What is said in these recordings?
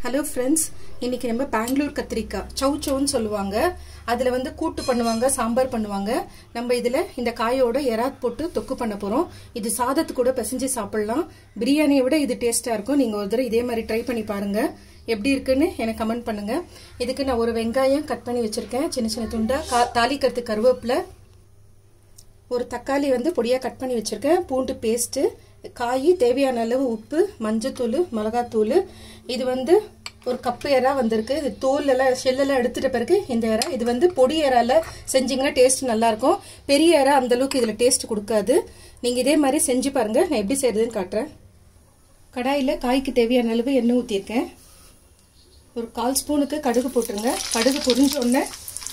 hello friends இன்னைக்கு நம்ம பெங்களூர் கத்திரிக்காய் சவு சவுன்னு சொல்லுவாங்க அதில் வந்து கூட்டு பண்ணுவாங்க சாம்பார் பண்ணுவாங்க நம்ம இதில் இந்த காயோட எறாத் போட்டு தொக்கு பண்ண போகிறோம் இது சாதத்து கூட பிசைஞ்சு சாப்பிடலாம் பிரியாணியை விட இது டேஸ்ட்டாக இருக்கும் நீங்கள் ஒரு தடவை இதே மாதிரி ட்ரை பண்ணி பாருங்கள் எப்படி இருக்குன்னு எனக்கு கமெண்ட் பண்ணுங்கள் இதுக்கு நான் ஒரு வெங்காயம் கட் பண்ணி வச்சுருக்கேன் சின்ன சின்ன துண்டா கா தாளிக்கிறதுக்கு கருவேப்பிலை ஒரு தக்காளி வந்து பொடியாக கட் பண்ணி வச்சுருக்கேன் பூண்டு பேஸ்ட்டு காய் தேவையான அளவு உப்பு மஞ்சத்தூள் மிளகாத்தூள் இது வந்து ஒரு கப்பு எறா வந்திருக்கு இது தோல் எல்லாம் ஷெல்லெல்லாம் எடுத்துட்ட பிறகு இந்த எறா இது வந்து பொடி எறால செஞ்சீங்கன்னா டேஸ்ட் நல்லாயிருக்கும் பெரிய எறா அந்த அளவுக்கு இதில் டேஸ்ட் கொடுக்காது நீங்கள் இதே மாதிரி செஞ்சு பாருங்க நான் எப்படி செய்யறதுன்னு காட்டுறேன் கடாயில் காய்க்கு தேவையான அளவு எண்ணெய் ஊற்றிருக்கேன் ஒரு கால் ஸ்பூனுக்கு கடுகு போட்டுருங்க கடுகு பொரிஞ்ச உடனே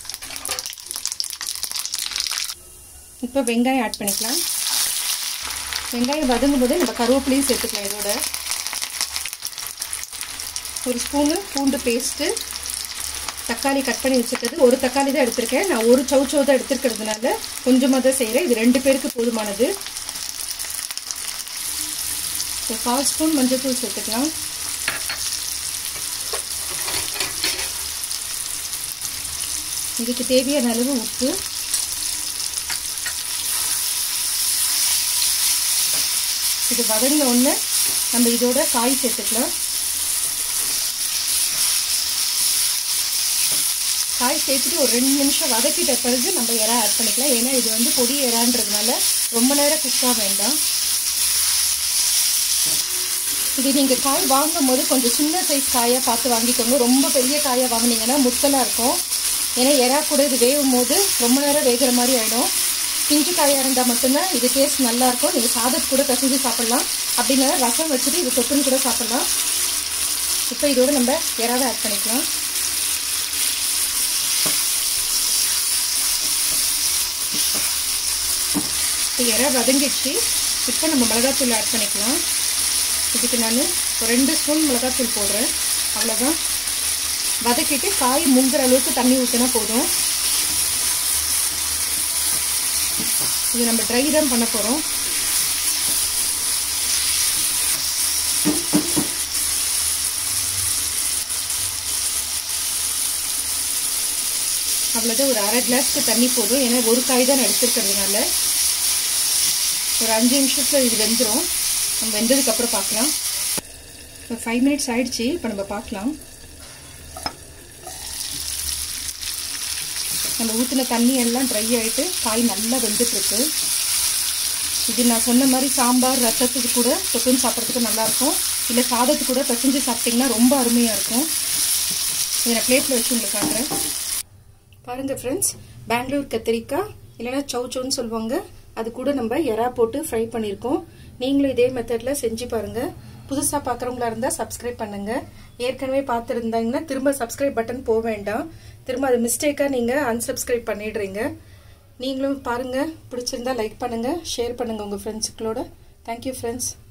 இப்போ வெங்காயம் ஆட் பண்ணிக்கலாம் வெங்காயம் வதங்கும் போது நம்ம கருவேப்பிலையும் சேர்த்துக்கலாம் இதோட ஒரு ஸ்பூனு பூண்டு பேஸ்ட்டு தக்காளி கட் பண்ணி வச்சுருக்கிறது ஒரு தக்காளி தான் எடுத்திருக்கேன் நான் ஒரு சவுச்சவு தான் எடுத்துருக்கிறதுனால கொஞ்சமாக தான் செய்கிறேன் இது ரெண்டு பேருக்கு போதுமானது ஒரு கால் ஸ்பூன் மஞ்சள்தூள் சேர்த்துக்கலாம் இதுக்கு தேவையான அளவு உப்பு இது வதங்கின உடனே நம்ம இதோட காய் சேர்த்துக்கலாம் காய் சேர்த்துட்டு ஒரு ரெண்டு நிமிஷம் வதக்கிட்ட பிறகு நம்ம இறா ஆட் பண்ணிக்கலாம் ஏன்னா இது வந்து பொடி இறான்றதுனால ரொம்ப நேரம் குக்காக வேண்டாம் இது நீங்கள் காய் வாங்கும் போது கொஞ்சம் சின்ன சைஸ் காயாக பார்த்து வாங்கிக்கோங்க ரொம்ப பெரிய காயாக வாங்கினீங்கன்னா முத்தலாக இருக்கும் ஏன்னா இறா கூட இது வேகும் போது ரொம்ப நேரம் வேகிற மாதிரி ஆகிடும் பிஞ்சு காயாக இருந்தால் மட்டும்தான் இது டேஸ்ட் நல்லாயிருக்கும் நீங்கள் சாதத்து கூட பிசைஞ்சு சாப்பிட்லாம் அப்படின்னா ரசம் வச்சுட்டு இது தொட்டுன்னு கூட சாப்பிட்லாம் இப்போ இதோட நம்ம இறாவை ஆட் பண்ணிக்கலாம் இப்போ இறா வதங்கிடுச்சு இப்போ நம்ம மிளகாத்தூள் ஆட் பண்ணிக்கலாம் இதுக்கு நான் ஒரு ரெண்டு ஸ்பூன் மிளகாத்தூள் போடுறேன் அவ்வளோதான் வதக்கிட்டு காய் முங்குற அளவுக்கு தண்ணி ஊற்றினா போதும் இது நம்ம ட்ரை தான் பண்ண போகிறோம் அவ்வளோதான் ஒரு அரை கிளாஸ்க்கு தண்ணி போதும் ஏன்னா ஒரு காய் தான் எடுத்துருக்கிறதுனால ஒரு அஞ்சு நிமிஷத்தில் இது வெந்துடும் நம்ம வெந்ததுக்கப்புறம் பார்க்கலாம் இப்போ ஃபைவ் மினிட்ஸ் ஆயிடுச்சு இப்போ நம்ம பார்க்கலாம் நம்ம ஊற்றின தண்ணி எல்லாம் ட்ரை ஆகிட்டு காய் நல்லா வெந்துட்டுருக்கு இது நான் சொன்ன மாதிரி சாம்பார் ரசத்துக்கு கூட தொட்டுன்னு சாப்பிட்றதுக்கு நல்லாயிருக்கும் இல்லை சாதத்துக்கு கூட பசஞ்சு சாப்பிட்டிங்கன்னா ரொம்ப அருமையாக இருக்கும் இதை நான் பிளேட்டில் வச்சு உங்களுக்கு காட்டுறேன் பாருங்கள் ஃப்ரெண்ட்ஸ் பெங்களூர் கத்திரிக்காய் இல்லைன்னா சவுச்சவுன்னு சொல்லுவாங்க அது கூட நம்ம எறா போட்டு ஃப்ரை பண்ணியிருக்கோம் நீங்களும் இதே மெத்தடில் செஞ்சு பாருங்கள் புதுசாக பார்க்குறவங்களா இருந்தால் சப்ஸ்கிரைப் பண்ணுங்கள் ஏற்கனவே பார்த்துருந்தாங்கன்னா திரும்ப சப்ஸ்கிரைப் பட்டன் போக வேண்டாம் திரும்ப அது மிஸ்டேக்காக நீங்கள் அன்சப்ஸ்கிரைப் பண்ணிடுறீங்க நீங்களும் பாருங்கள் பிடிச்சிருந்தா லைக் பண்ணுங்கள் ஷேர் பண்ணுங்கள் உங்கள் ஃப்ரெண்ட்ஸுக்களோட தேங்க்யூ ஃப்ரெண்ட்ஸ்